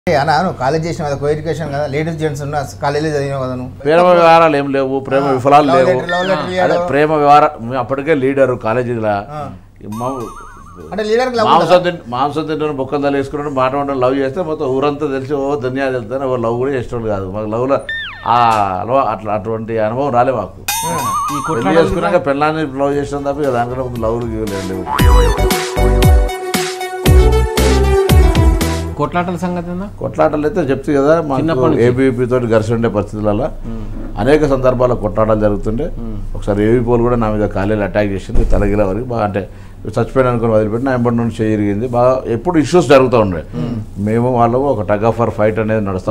అన్నా నువ్వు కాలేజ్ చేసిన కదా కో ఎడ్యుకేషన్ కదా లేడీస్ జెంట్స్ ఉన్న కాలేజీలో చదివినావు కదా నువ్వు ప్రేమ వ్యవహారాలు ఏం లేవు ప్రేమ విఫలాలు లవ్ లేవు లెటర్, లవ్ లెటర్ అదే ఇయ్యాడు. ప్రేమ వ్యవహారం మేము అప్పటికే లీడరు కాలేజీలో అంటే లీడర్కి లవ్ మాంసం తింటే మాంసం తింటే బొక్కలు తల వేసుకున్నాడు మాట మాట లవ్ చేస్తే మొత్తం ఊరంతా తెలిసి ఓ ధన్యాలు వెళ్తాను ఎవరు లవ్ కూడా చేసేవాళ్ళు కాదు మాకు లవ్లో ఆ అలవా అట్లా అటువంటి అనుభవం రాలే మాకు ఈ పెళ్లి కొట్లాటలు చేసుకున్నాక పెళ్ళాన్ని లవ్ చేసిన తప్ప ఇక దానికన్నా ముందు లవ్లు గీవలేదు లేవు కొట్లాటల సంగతి ఉందా కొట్లాటలు అయితే చెప్తే కదా మాకు చిన్నప్పటి నుంచి. ఏబీపీ తోటి ఘర్షణ ఉండే పరిస్థితులలో అనేక సందర్భాల్లో కొట్లాటలు జరుగుతుండే ఒకసారి ఏబీ పోలు కూడా నా మీద కాలేలు అటాక్ చేసింది తలగిల వరకు బాగా అంటే చచ్చిపోయిన అనుకుని వదిలిపెట్టి నా ఎంబడి నుండి చేయరిగింది బాగా ఎప్పుడు ఇష్యూస్ జరుగుతూ ఉండే మేము వాళ్ళు ఒక టగ్ ఆఫ్ ఫర్ ఫైట్ అనేది నడుస్తూ